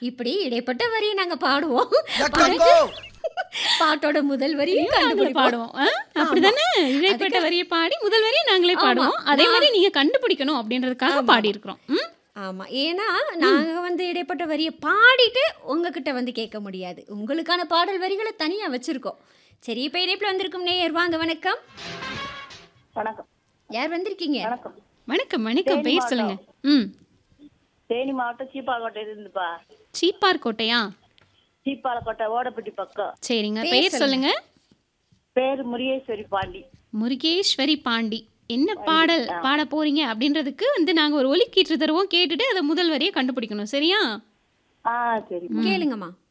இப்படி இடைப்பட்ட வரியை நாங்க பாடுவோம் தங்கோ பாட்டோட முதல் வரியும் நாங்களே கண்டுபிடிப்போம் பாடுவோம் ஆ? அப்படிதானே இடைப்பட்ட வரியை பாடி முதல் வரியை நாங்களே பாடுவோம் அதே மாதிரி நீங்க கண்டுபிடிக்கணும் அப்படின்றதுக்காக பாடி இருக்கிறோம் ம்? ஆமா ஏன்னா நாங்க வந்து இடைப்பட்ட வரியை பாடிட்டு உங்ககிட்ட வந்து கேட்க முடியாது உங்களுக்கான பாடல் வரிகளை தனியா வச்சிருக்கோம் சரி இப்ப இணைப்புல வந்திருக்கும் நேயர் வாங்க வணக்கம் வணக்கம் யார் வந்திருக்கீங்க வணக்கம் வணக்கம் வணக்கம் தேனி பெயர் சொல்லுங்க ம் தேனி மாவட்டம் சீப்பாலக்கோட்டை இருந்துப்பா சீப்பார் கோட்டையா சீப்பாலக்கோட்டை ஓடப்பட்டி பக்கம் சரிங்க பேர் பெயர் சொல்லுங்க பேரு முருகேஸ்வரி பாண்டி முருகேஸ்வரி பாண்டி என்ன பாடல் பாட போறீங்க அப்படின்றதுக்கு வந்து நாங்க ஒரு ஒலிக்கீற்று தருவோம் கேட்டுட்டு அதை முதல் வரியை கண்டுபிடிக்கணும் சரியா ஆ சரி கேளுங்கம்மா